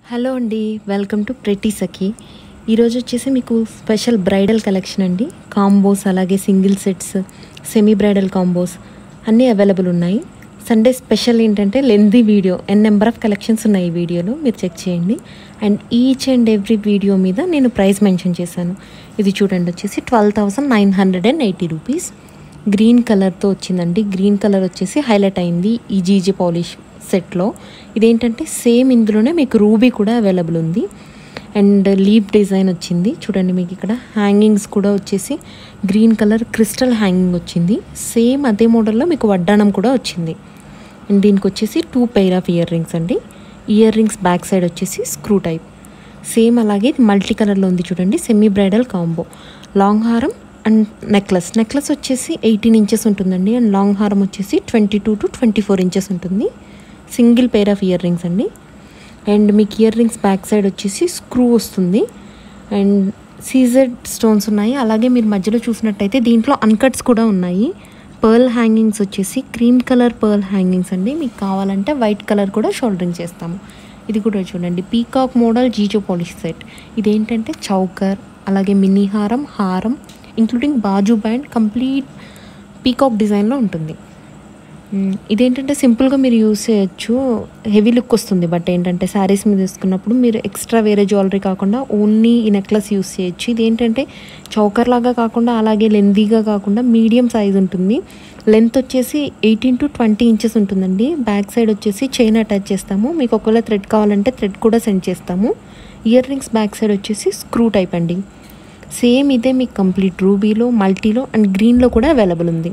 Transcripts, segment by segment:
Hello అండి welcome to pretty సఖీ ఈరోజు వచ్చేసి మీకు స్పెషల్ బ్రైడల్ కలెక్షన్ అండి కాంబోస్ అలాగే single sets semi bridal combos అన్నీ అవైలబుల్ ఉన్నాయి సండే స్పెషల్ ఏంటంటే lengthy video n number of collections ఉన్నాయి ఈ వీడియోలో మీరు చెక్ చేయండి and each and every video మీద నేను ప్రైస్ మెన్షన్ చేశాను ఇది చూడండి వచ్చేసి twelve thousand nine hundred and eighty rupees green కలర్తో వచ్చిందండి గ్రీన్ కలర్ వచ్చేసి హైలైట్ అయింది ఈ జీజీ పాలిష్ సెట్లో ఇదేంటంటే సేమ్ ఇందులోనే మీకు రూబీ కూడా అవైలబుల్ ఉంది అండ్ లీప్ డిజైన్ వచ్చింది చూడండి మీకు ఇక్కడ హ్యాంగింగ్స్ కూడా వచ్చేసి గ్రీన్ కలర్ క్రిస్టల్ హ్యాంగింగ్ వచ్చింది సేమ్ అదే మోడల్లో మీకు వడ్డానం కూడా వచ్చింది అండ్ దీనికి వచ్చేసి two pair of earrings అండి ఇయర్ రింగ్స్ బ్యాక్ సైడ్ వచ్చేసి స్క్రూ టైప్ సేమ్ అలాగే ఇది మల్టీ కలర్లో ఉంది చూడండి సెమీ బ్రైడల్ కాంబో లాంగ్ హారం అండ్ నెక్లెస్ నెక్లెస్ వచ్చేసి ఎయిటీన్ ఇంచెస్ ఉంటుందండి అండ్ లాంగ్ హారం వచ్చేసి twenty two to twenty four inches ఉంటుంది single pair of earrings అండి అండ్ మీకు ఇయర్ రింగ్స్ బ్యాక్ సైడ్ వచ్చేసి స్క్రూ వస్తుంది అండ్ సీజెడ్ స్టోన్స్ ఉన్నాయి అలాగే మీరు మధ్యలో చూసినట్టయితే దీంట్లో అన్కట్స్ కూడా ఉన్నాయి పర్ల్ హ్యాంగింగ్స్ వచ్చేసి క్రీమ్ కలర్ పర్ల్ హ్యాంగింగ్స్ అండి మీకు కావాలంటే వైట్ కలర్ కూడా షోల్డరింగ్ చేస్తాము ఇది కూడా చూడండి పీకాక్ మోడల్ జీజో పాలిష్ సెట్ ఇదేంటంటే చౌకర్ అలాగే మినీ హారం హారం ఇంక్లూడింగ్ బాజు బ్యాండ్ కంప్లీట్ పీకాక్ డిజైన్లో ఉంటుంది మ్మ్. ఇదేంటంటే సింపుల్గా మీరు యూస్ చేయొచ్చు హెవీ లుక్ వస్తుంది బట్ ఏంటంటే శారీస్ మీద వేసుకున్నప్పుడు మీరు ఎక్స్ట్రా వేరే జ్యువెలరీ కాకుండా ఓన్లీ ఈ నెక్లెస్ యూస్ చేయొచ్చు ఇదేంటంటే చౌకర్ లాగా కాకుండా అలాగే లెందీగా కాకుండా మీడియం సైజ్ ఉంటుంది లెంత్ వచ్చేసి ఎయిటీన్ టు ట్వంటీ ఇంచెస్ ఉంటుందండి బ్యాక్ సైడ్ వచ్చేసి చైన్ అటాచ్ చేస్తాము మీకు ఒకవేళ థ్రెడ్ కావాలంటే థ్రెడ్ కూడా సెండ్ చేస్తాము ఇయర్ రింగ్స్ బ్యాక్ సైడ్ వచ్చేసి స్క్రూ టైప్ అండి సేమ్ ఇదే మీకు కంప్లీట్ రూబీలో మల్టీలో అండ్ గ్రీన్లో కూడా అవైలబుల్ ఉంది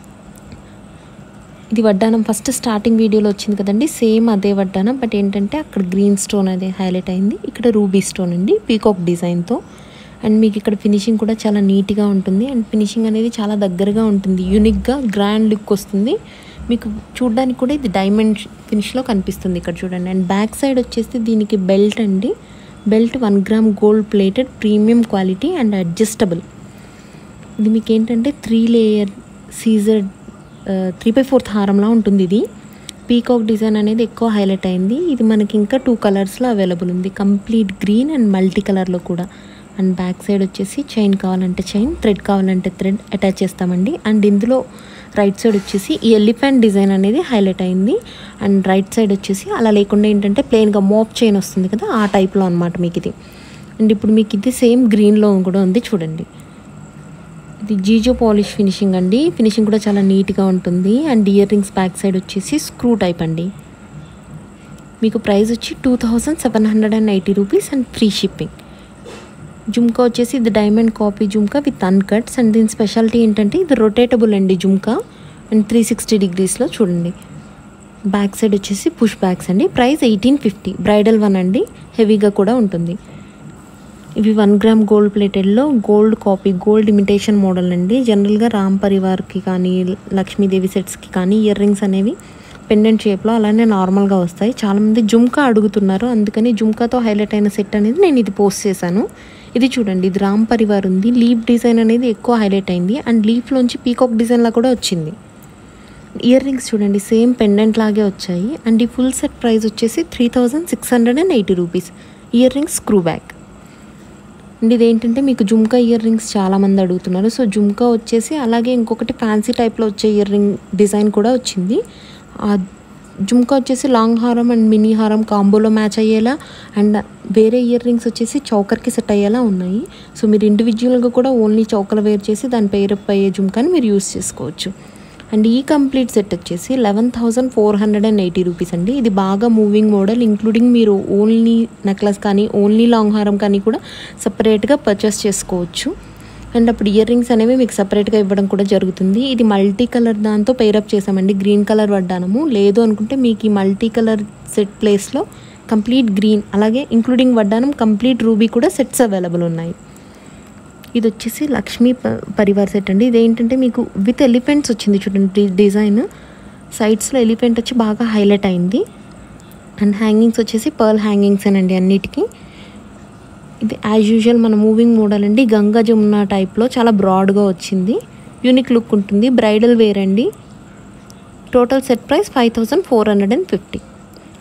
ఇది వడ్డానం ఫస్ట్ స్టార్టింగ్ వీడియోలో వచ్చింది కదండి సేమ్ అదే వడ్డానం బట్ ఏంటంటే అక్కడ గ్రీన్ స్టోన్ అదే హైలైట్ అయింది ఇక్కడ రూబీ స్టోన్ అండి పీకాక్ డిజైన్తో అండ్ మీకు ఇక్కడ ఫినిషింగ్ కూడా చాలా నీట్గా ఉంటుంది అండ్ ఫినిషింగ్ అనేది చాలా దగ్గరగా ఉంటుంది యూనిక్గా గ్రాండ్ లుక్ వస్తుంది మీకు చూడడానికి కూడా ఇది డైమండ్ ఫినిష్లో కనిపిస్తుంది ఇక్కడ చూడండి అండ్ బ్యాక్ సైడ్ వచ్చేసి దీనికి బెల్ట్ అండి belt one gram gold plated premium quality and adjustable ఇది మీకు ఏంటంటే త్రీ లేయర్ సీజర్ త్రీ బై ఫోర్త్ హారంలా ఉంటుంది ఇది పీకాక్ డిజైన్ అనేది ఎక్కువ హైలైట్ అయింది ఇది మనకి ఇంకా టూ కలర్స్లో అవైలబుల్ ఉంది కంప్లీట్ గ్రీన్ అండ్ మల్టీ కలర్లో కూడా అండ్ బ్యాక్ సైడ్ వచ్చేసి చైన్ కావాలంటే చైన్ థ్రెడ్ కావాలంటే థ్రెడ్ అటాచ్ చేస్తామండి అండ్ ఇందులో రైట్ సైడ్ వచ్చేసి ఈ ఎలిఫెంట్ డిజైన్ అనేది హైలైట్ అయింది అండ్ రైట్ సైడ్ వచ్చేసి అలా లేకుండా ఏంటంటే ప్లెయిన్గా మోప్ చైన్ వస్తుంది కదా ఆ టైప్లో అనమాట మీకు ఇది అండ్ ఇప్పుడు మీకు ఇది సేమ్ గ్రీన్లో కూడా ఉంది చూడండి ఇది జీజో పాలిష్ ఫినిషింగ్ అండి ఫినిషింగ్ కూడా చాలా నీట్గా ఉంటుంది and earrings back side వచ్చేసి స్క్రూ టైప్ అండి మీకు ప్రైస్ వచ్చి two thousand seven hundred and eighty rupees and free shipping jhumka వచ్చేసి ఇది diamond copy jhumka with uncuts and దీని స్పెషాలిటీ ఏంటంటే ఇది రొటేటబుల్ అండి జుమ్కా అండ్ త్రీ సిక్స్టీ డిగ్రీస్లో చూడండి బ్యాక్ సైడ్ వచ్చేసి పుష్ బ్యాక్స్ అండి price eighteen fifty bridal one అండి హెవీగా కూడా ఉంటుంది ఇవి వన్ గ్రామ్ గోల్డ్ ప్లేటెడ్లో gold copy gold imitation model అండి జనరల్గా రామ్ పరివార్కి కానీ లక్ష్మీదేవి సెట్స్కి కానీ ఇయర్ రింగ్స్ అనేవి పెండెంట్ షేప్లో అలానే నార్మల్గా వస్తాయి చాలామంది జుమ్కా అడుగుతున్నారు అందుకని జుమ్కాతో హైలైట్ అయిన సెట్ అనేది నేను ఇది పోస్ట్ చేశాను ఇది చూడండి ఇది రామ్ పరివార్ ఉంది లీఫ్ డిజైన్ అనేది ఎక్కువ హైలైట్ అయింది అండ్ లీఫ్లోంచి పీకాక్ డిజైన్లా కూడా వచ్చింది ఇయర్ రింగ్స్ చూడండి సేమ్ పెండెంట్ లాగే వచ్చాయి అండ్ ఈ ఫుల్ సెట్ ప్రైస్ వచ్చేసి three thousand six hundred and eighty rupees earrings screw back and ఇదేంటంటే మీకు జుమ్కా ఇయర్ రింగ్స్ చాలామంది అడుగుతున్నారు సో జుమ్కా వచ్చేసి అలాగే ఇంకొకటి ఫ్యాన్సీ టైప్లో వచ్చే ఇయర్ రింగ్ డిజైన్ కూడా వచ్చింది ఆ జుమ్కా వచ్చేసి లాంగ్ హారం అండ్ మినీ హారం కాంబోలో మ్యాచ్ అయ్యేలా అండ్ వేరే ఇయర్ రింగ్స్ వచ్చేసి చౌకర్కి సెట్ అయ్యేలా ఉన్నాయి సో మీరు ఇండివిజువల్గా కూడా ఓన్లీ చౌకలు వేర్ చేసి దాని పేరప్ అయ్యే జుమ్కాని మీరు యూస్ చేసుకోవచ్చు అండ్ ఈ కంప్లీట్ సెట్ వచ్చేసి eleven thousand four hundred and eighty rupees అండి ఇది బాగా మూవింగ్ మోడల్ ఇంక్లూడింగ్ మీరు ఓన్లీ నెక్లెస్ కానీ ఓన్లీ లాంగ్ హారం కానీ కూడా సపరేట్గా పర్చేస్ చేసుకోవచ్చు అండ్ అప్పుడు ఇయర్ రింగ్స్ అనేవి మీకు సపరేట్గా ఇవ్వడం కూడా జరుగుతుంది ఇది మల్టీ కలర్ దాంతో పేరప్ చేసామండి గ్రీన్ కలర్ వడ్డానము లేదు అనుకుంటే మీకు ఈ మల్టీ కలర్ సెట్ ప్లేస్లో కంప్లీట్ గ్రీన్ అలాగే ఇంక్లూడింగ్ వడ్డానం కంప్లీట్ రూబీ కూడా సెట్స్ అవైలబుల్ ఉన్నాయి ఇది వచ్చేసి లక్ష్మీ ప- పరివార్ సెట్ అండి ఇదేంటంటే మీకు విత్ ఎలిఫెంట్స్ వచ్చింది చూడండి డి- డిజైన్ సైడ్స్లో ఎలిఫెంట్ వచ్చి బాగా హైలైట్ అయింది అండ్ హ్యాంగింగ్స్ వచ్చేసి పర్ల్ హ్యాంగింగ్స్ అండి అన్నిటికీ ఇది యాజ్ యూజువల్ మన మూవింగ్ మోడల్ అండి గంగా జమున టైప్లో చాలా బ్రాడ్గా వచ్చింది యూనిక్ లుక్ ఉంటుంది బ్రైడల్ వేర్ అండి total set price five thousand four hundred and fifty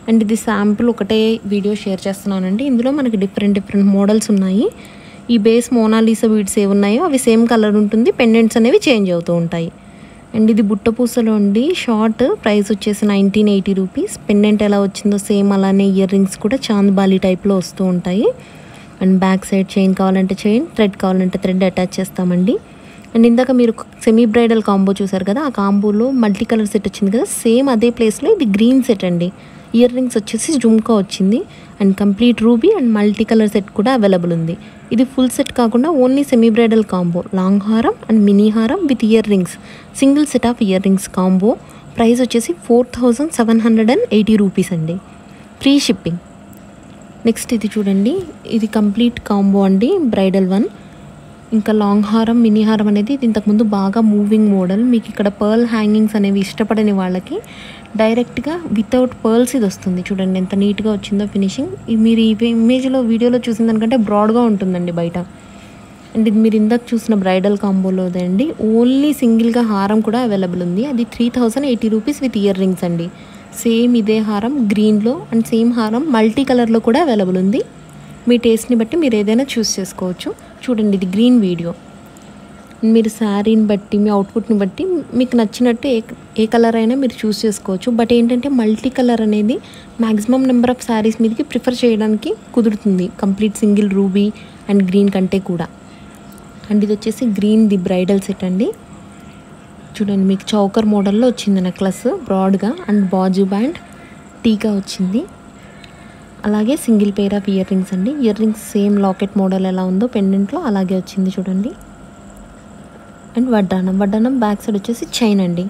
and ఇది శాంపుల్ ఒకటే వీడియో షేర్ చేస్తున్నానండి ఇందులో మనకి డిఫరెంట్ డిఫరెంట్ మోడల్స్ ఉన్నాయి ఈ బేస్ మోనాలీసా బీడ్స్ ఏవి ఉన్నాయో అవి సేమ్ కలర్ ఉంటుంది పెండెంట్స్ అనేవి చేంజ్ అవుతూ ఉంటాయి అండ్ ఇది బుట్టపూసలో ఉండి షార్ట్ ప్రైస్ వచ్చేసి నైన్టీన్ ఎయిటీ రూపీస్ పెండెంట్ ఎలా వచ్చిందో సేమ్ అలానే ఇయర్ రింగ్స్ కూడా చాంద్బాలి టైప్లో వస్తూ ఉంటాయి అండ్ బ్యాక్ సైడ్ చైన్ కావాలంటే చైన్ థ్రెడ్ కావాలంటే థ్రెడ్ అటాచ్ చేస్తామండి అండ్ ఇందాక మీరు సెమీ బ్రైడల్ కాంబో చూసారు కదా ఆ కాంబోలో మల్టీ కలర్ సెట్ వచ్చింది కదా సేమ్ అదే ప్లేస్లో ఇది గ్రీన్ సెట్ అండి ఇయర్ రింగ్స్ వచ్చేసి జుమ్కా వచ్చింది and complete ruby and multi colour set కూడా అవైలబుల్ ఉంది ఇది ఫుల్ సెట్ కాకుండా only semi bridal combo long హారం అండ్ మినీ హారం with earrings single set of earrings combo price వచ్చేసి four thousand seven hundred and eighty rupees అండి free shipping next ఇది చూడండి ఇది కంప్లీట్ కాంబో అండి bridal one ఇంకా long హారం మినీ హారం అనేది ఇది ఇంతకుముందు బాగా మూవింగ్ మోడల్ మీకు ఇక్కడ పర్ల్ హ్యాంగింగ్స్ అనేవి ఇష్టపడని వాళ్ళకి డైరెక్ట్గా వితౌట్ పర్ల్స్ ఇది వస్తుంది చూడండి ఎంత నీట్గా వచ్చిందో ఫినిషింగ్ ఇది మీరు ఈ ఇమేజ్లో వీడియోలో చూసిన దానికంటే బ్రాడ్గా ఉంటుందండి బయట అండ్ ఇది మీరు ఇందాక చూసిన బ్రైడల్ కాంబోలోదే అండి ఓన్లీ సింగిల్గా హారం కూడా అవైలబుల్ ఉంది అది three thousand eighty rupees with earrings అండి సేమ్ ఇదే హారం గ్రీన్లో అండ్ సేమ్ హారం మల్టీ కలర్లో కూడా అవైలబుల్ ఉంది మీ టేస్ట్ని బట్టి మీరు ఏదైనా చూస్ చేసుకోవచ్చు చూడండి ఇది గ్రీన్ వీడియో మీరు శారీని బట్టి మీ అవుట్పుట్ని బట్టి మీకు నచ్చినట్టు ఏ ఏ కలర్ అయినా మీరు చూస్ చేసుకోవచ్చు బట్ ఏంటంటే మల్టీ కలర్ అనేది మ్యాక్సిమం నెంబర్ ఆఫ్ శారీస్ మీదకి ప్రిఫర్ చేయడానికి కుదురుతుంది complete single ruby and green కంటే కూడా అండ్ ఇది వచ్చేసి గ్రీన్ ది బ్రైడల్ సెట్ అండి చూడండి మీకు చౌకర్ మోడల్లో వచ్చింది నెక్లెస్ బ్రాడ్గా అండ్ బాజు బ్యాండ్ టీకా వచ్చింది అలాగే single pair of earrings అండి earrings same locket model ఎలా ఉందో పెండెంట్లో అలాగే వచ్చింది చూడండి అండ్ వడ్డానం వడ్డానం బ్యాక్ సైడ్ వచ్చేసి చైన్ అండి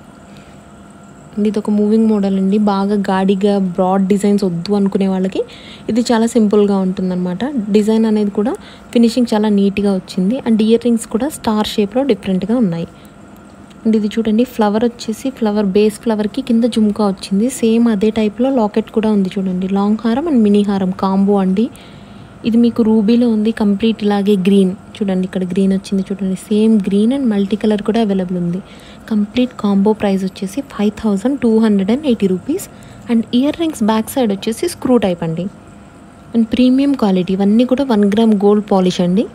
అండ్ ఇది ఒక మూవింగ్ మోడల్ అండి బాగా గాడిగా బ్రాడ్ డిజైన్స్ వద్దు అనుకునే వాళ్ళకి ఇది చాలా సింపుల్గా ఉంటుందన్నమాట డిజైన్ అనేది కూడా ఫినిషింగ్ చాలా నీట్గా వచ్చింది అండ్ ఇయర్ రింగ్స్ కూడా స్టార్ షేప్లో డిఫరెంట్గా ఉన్నాయి అండ్ ఇది చూడండి ఫ్లవర్ వచ్చేసి ఫ్లవర్ బేస్ ఫ్లవర్కి కింద జుమ్కా వచ్చింది సేమ్ అదే టైప్లో లాకెట్ కూడా ఉంది చూడండి లాంగ్ హారం అండ్ మినీ హారం కాంబో అండి ఇది మీకు రూబీలో ఉంది కంప్లీట్ ఇలాగే గ్రీన్ చూడండి ఇక్కడ గ్రీన్ వచ్చింది చూడండి same green and multi colour కూడా అవైలబుల్ ఉంది కంప్లీట్ కాంబో ప్రైస్ వచ్చేసి five thousand two hundred and eighty rupees and earrings back side వచ్చేసి స్క్రూ టైప్ అండి అండ్ ప్రీమియం క్వాలిటీ ఇవన్నీ కూడా వన్ గ్రామ్ గోల్డ్ పాలిష్ అండి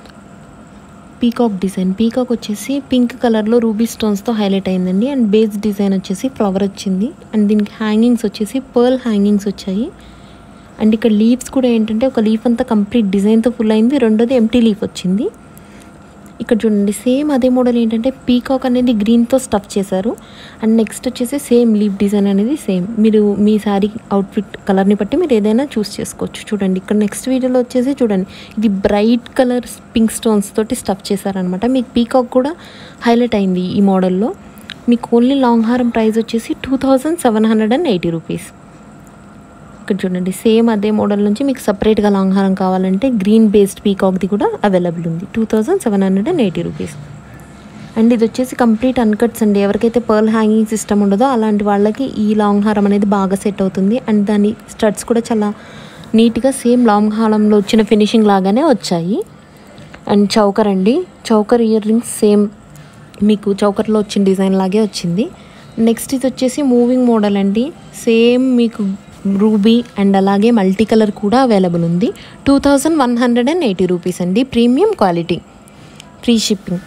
పీకాక్ డిజైన్ పీకాక్ వచ్చేసి pink కలర్లో రూబీ స్టోన్స్తో హైలైట్ అయిందండి అండ్ బేస్ డిజైన్ వచ్చేసి ఫ్లవర్ వచ్చింది అండ్ దీనికి హ్యాంగింగ్స్ వచ్చేసి పర్ల్ హ్యాంగింగ్స్ వచ్చాయి అండ్ ఇక్కడ లీవ్స్ కూడా ఏంటంటే ఒక లీఫ్ అంతా కంప్లీట్ డిజైన్తో ఫుల్ అయింది రెండోది ఎంటీ లీఫ్ వచ్చింది ఇక్కడ చూడండి సేమ్ అదే మోడల్ ఏంటంటే పీకాక్ అనేది గ్రీన్తో స్టఫ్ చేశారు అండ్ నెక్స్ట్ వచ్చేసి సేమ్ లీఫ్ డిజైన్ అనేది సేమ్ మీరు మీ శారీ అవుట్ఫిట్ కలర్ని బట్టి మీరు ఏదైనా చూస్ చేసుకోవచ్చు చూడండి ఇక్కడ నెక్స్ట్ వీడియోలో వచ్చేసి చూడండి ఇది బ్రైట్ కలర్ పింక్ స్టోన్స్ తోటి స్టఫ్ చేశారనమాట మీకు పీకాక్ కూడా హైలైట్ అయింది ఈ మోడల్లో మీకు ఓన్లీ లాంగ్ హారం ప్రైస్ వచ్చేసి two thousand seven hundred and eighty rupees ఇక్కడ చూడండి సేమ్ అదే మోడల్ నుంచి మీకు సపరేట్గా లాంగ్ హారం కావాలంటే గ్రీన్ బేస్డ్ పీకాక్ది కూడా అవైలబుల్ ఉంది two thousand seven hundred and eighty rupees and ఇది వచ్చేసి కంప్లీట్ అన్కట్స్ అండి ఎవరికైతే పర్ల్ హ్యాంగింగ్ సిస్టమ్ ఉండదో అలాంటి వాళ్ళకి ఈ లాంగ్ హారం అనేది బాగా సెట్ అవుతుంది అండ్ దాని స్టడ్స్ కూడా చాలా నీట్గా సేమ్ లాంగ్ హారంలో వచ్చిన ఫినిషింగ్ లాగానే వచ్చాయి అండ్ చౌకర్ అండి చౌకర్ ఇయర్ రింగ్స్ సేమ్ మీకు చౌకర్లో వచ్చిన డిజైన్ లాగే వచ్చింది నెక్స్ట్ ఇది వచ్చేసి మూవింగ్ మోడల్ అండి సేమ్ మీకు రూబీ అండ్ అలాగే మల్టీ కలర్ కూడా అవైలబుల్ ఉంది two thousand one hundred and eighty rupees అండి ప్రీమియం క్వాలిటీ ఫ్రీ షిప్పింగ్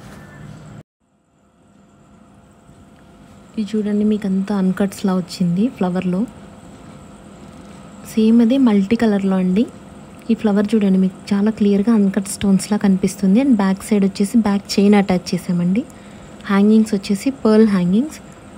ఇది చూడండి మీకు అంతా అన్కట్స్లా వచ్చింది ఫ్లవర్లో సేమ్ అదే మల్టీ కలర్లో అండి ఈ ఫ్లవర్ చూడండి మీకు చాలా క్లియర్గా అన్కట్ స్టోన్స్లా కనిపిస్తుంది అండ్ బ్యాక్ సైడ్ వచ్చేసి బ్యాక్ చైన్ అటాచ్ చేసామండి హ్యాంగింగ్స్ వచ్చేసి పర్ల్ హ్యాంగింగ్స్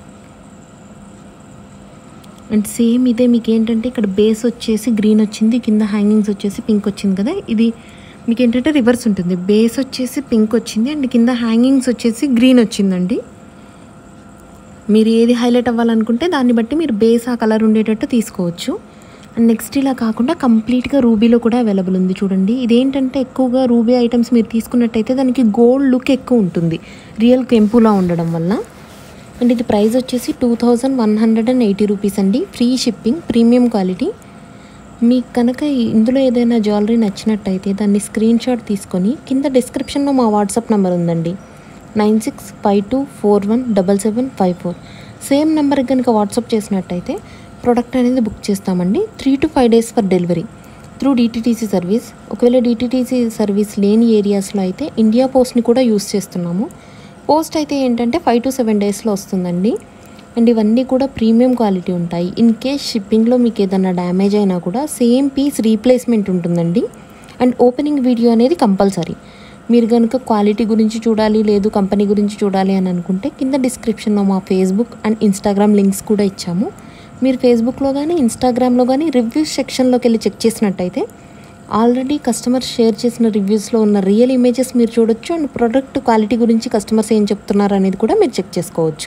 అండ్ సేమ్ ఇదే మీకు ఏంటంటే ఇక్కడ బేస్ వచ్చేసి గ్రీన్ వచ్చింది కింద హ్యాంగింగ్స్ వచ్చేసి పింక్ వచ్చింది కదా ఇది మీకు ఏంటంటే రివర్స్ ఉంటుంది బేస్ వచ్చేసి పింక్ వచ్చింది అండ్ కింద హ్యాంగింగ్స్ వచ్చేసి గ్రీన్ వచ్చిందండి మీరు ఏది హైలైట్ అవ్వాలనుకుంటే దాన్ని బట్టి మీరు బేస్ ఆ కలర్ ఉండేటట్టు తీసుకోవచ్చు అండ్ నెక్స్ట్ ఇలా కాకుండా కంప్లీట్గా రూబీలో కూడా అవైలబుల్ ఉంది చూడండి ఇదేంటంటే ఎక్కువగా రూబీ ఐటమ్స్ మీరు తీసుకున్నట్టయితే దానికి గోల్డ్ లుక్ ఎక్కువ ఉంటుంది రియల్ కెంపులా ఉండడం వల్ల అండ్ ఇది ప్రైస్ వచ్చేసి two thousand one hundred and eighty rupees అండి ఫ్రీ షిప్పింగ్ ప్రీమియం క్వాలిటీ మీకు కనుక ఇందులో ఏదైనా జ్యువెలరీ నచ్చినట్టయితే దాన్ని స్క్రీన్ షాట్ తీసుకొని కింద డిస్క్రిప్షన్లో మా వాట్సాప్ నెంబర్ ఉందండి nine six five two four one double seven five four same నెంబర్కి కనుక వాట్సాప్ చేసినట్టయితే ప్రోడక్ట్ అనేది బుక్ చేస్తామండి three to five days for delivery through DTDC service ఒకవేళ డిటీటీసీ సర్వీస్ లేని ఏరియాస్లో అయితే ఇండియా పోస్ట్ని కూడా యూస్ చేస్తున్నాము పోస్ట్ అయితే ఏంటంటే ఫైవ్ టు సెవెన్ డేస్లో వస్తుందండి అండ్ ఇవన్నీ కూడా ప్రీమియం క్వాలిటీ ఉంటాయి ఇన్ కేస్ షిప్పింగ్లో మీకు ఏదైనా డ్యామేజ్ అయినా కూడా సేమ్ పీస్ రీప్లేస్మెంట్ ఉంటుందండి అండ్ ఓపెనింగ్ వీడియో అనేది కంపల్సరీ మీరు కనుక క్వాలిటీ గురించి చూడాలి లేదు కంపెనీ గురించి చూడాలి అని అనుకుంటే కింద డిస్క్రిప్షన్లో మా ఫేస్బుక్ అండ్ ఇన్స్టాగ్రామ్ లింక్స్ కూడా ఇచ్చాము మీరు ఫేస్బుక్లో కానీ ఇన్స్టాగ్రామ్లో కానీ రివ్యూస్ సెక్షన్లోకి వెళ్ళి చెక్ చేసినట్టయితే ఆల్రెడీ కస్టమర్స్ షేర్ చేసిన రివ్యూస్లో ఉన్న రియల్ ఇమేజెస్ మీరు చూడొచ్చు అండ్ ప్రోడక్ట్ క్వాలిటీ గురించి కస్టమర్స్ ఏం చెప్తున్నారు అనేది కూడా మీరు చెక్ చేసుకోవచ్చు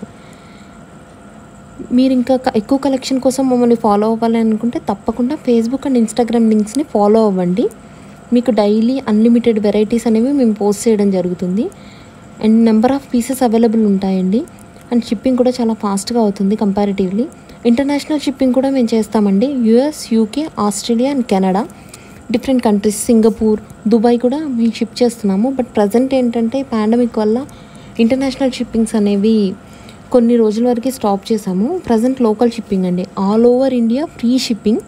మీరు ఇంకా క- ఎక్కువ కలెక్షన్ కోసం మమ్మల్ని ఫాలో అవ్వాలి అనుకుంటే తప్పకుండా ఫేస్బుక్ అండ్ ఇన్స్టాగ్రామ్ లింక్స్ని ఫాలో అవ్వండి మీకు డైలీ అన్లిమిటెడ్ వెరైటీస్ అనేవి మేము పోస్ట్ చేయడం జరుగుతుంది and number of pieces available ఉంటాయండి అండ్ షిప్పింగ్ కూడా చాలా ఫాస్ట్గా అవుతుంది కంపారిటివ్లీ ఇంటర్నేషనల్ షిప్పింగ్ కూడా మేము చేస్తామండి US UK Australia and Canada different countries Singapore Dubai కూడా మేము షిప్ చేస్తున్నాము బట్ ప్రజెంట్ ఏంటంటే పాండమిక్ వల్ల ఇంటర్నేషనల్ షిప్పింగ్స్ అనేవి కొన్ని రోజుల వరకు స్టాప్ చేసాము ప్రజెంట్ లోకల్ షిప్పింగ్ అండి all over India free shipping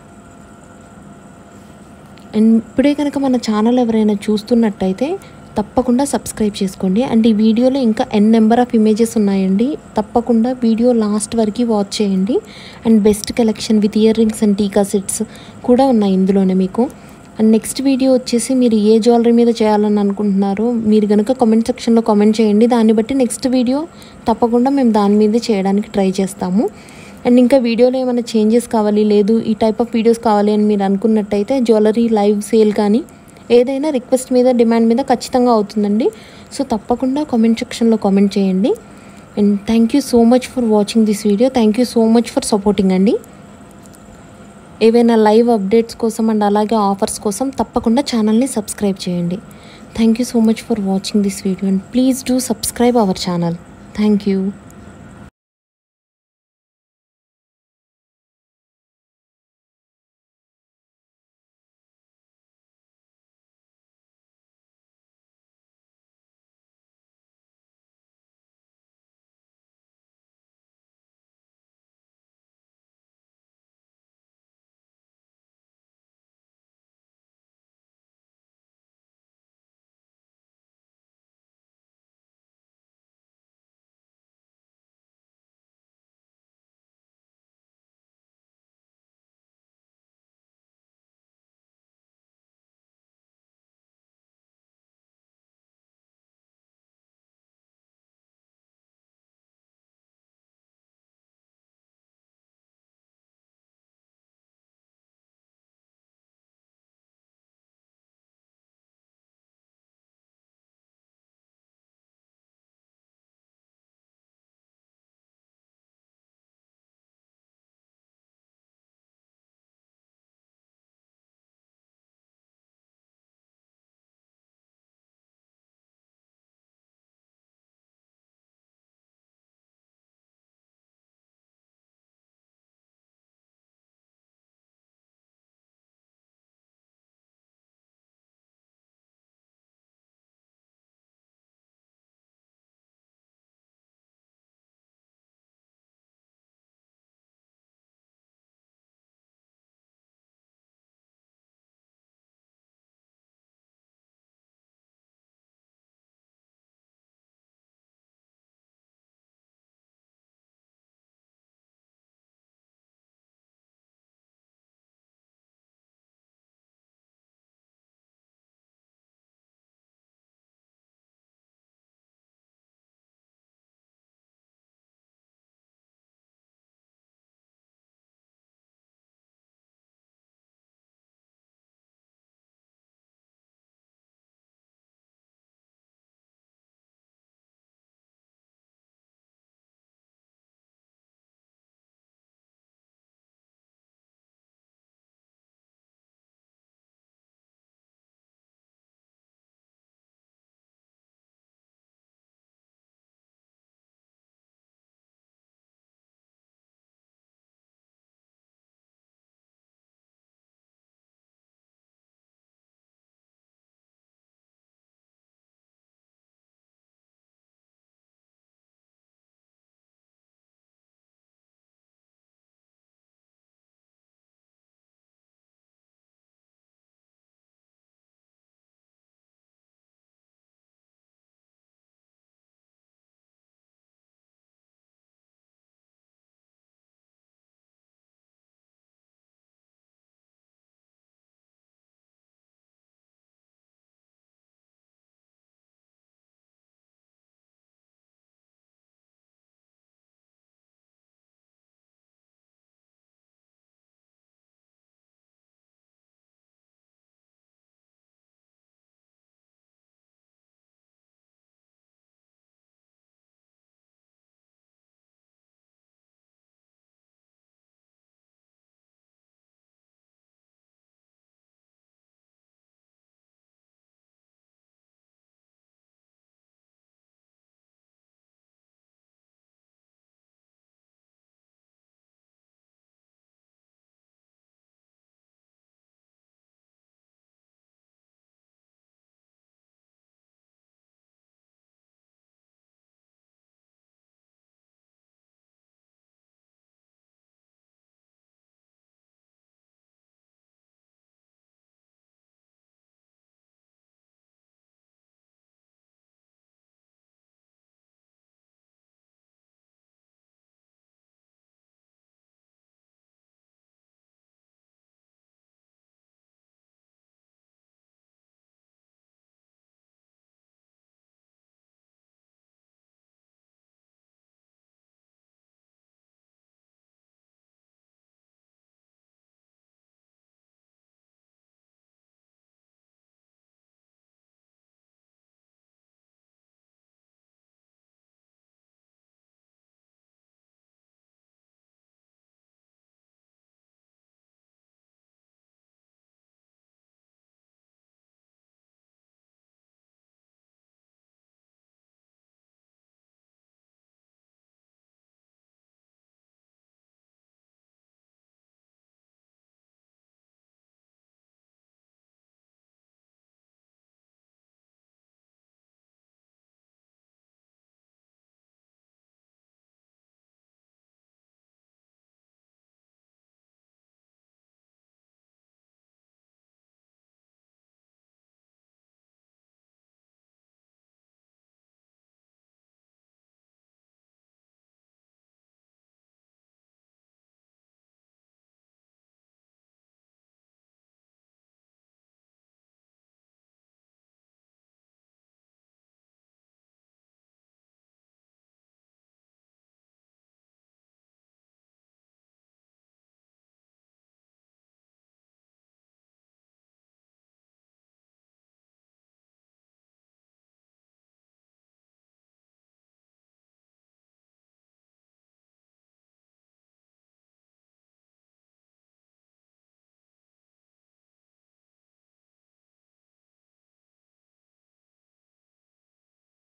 and ఇప్పుడే కనుక మన ఛానల్ ఎవరైనా చూస్తున్నట్టయితే తప్పకుండా సబ్స్క్రైబ్ చేసుకోండి అండ్ ఈ వీడియోలో ఇంకా ఎన్ నెంబర్ ఆఫ్ ఇమేజెస్ ఉన్నాయండి తప్పకుండా వీడియో లాస్ట్ వరకు వాచ్ చేయండి and best collection with earrings and tikka sets కూడా ఉన్నాయి ఇందులోనే మీకు అండ్ నెక్స్ట్ వీడియో వచ్చేసి మీరు ఏ జ్యువెలరీ మీద చేయాలని అనుకుంటున్నారో మీరు కనుక కామెంట్ సెక్షన్లో కామెంట్ చేయండి దాన్ని బట్టి నెక్స్ట్ వీడియో తప్పకుండా మేము దాని మీదే చేయడానికి ట్రై చేస్తాము అండ్ ఇంకా వీడియోలో ఏమైనా చేంజెస్ కావాలి లేదు ఈ టైప్ ఆఫ్ వీడియోస్ కావాలి అని మీరు అనుకున్నట్టయితే జ్యువెలరీ లైవ్ సేల్ కానీ ఏదైనా రిక్వెస్ట్ మీద డిమాండ్ మీద ఖచ్చితంగా అవుతుందండి సో తప్పకుండా కామెంట్ సెక్షన్లో కామెంట్ చేయండి and thank you so much for watching this video thank you so much for supporting అండి ఏవైనా లైవ్ అప్డేట్స్ కోసం అండ్ అలాగే ఆఫర్స్ కోసం తప్పకుండా ఛానల్ని సబ్స్క్రైబ్ చేయండి thank you so much for watching this video and please do subscribe our channel thank you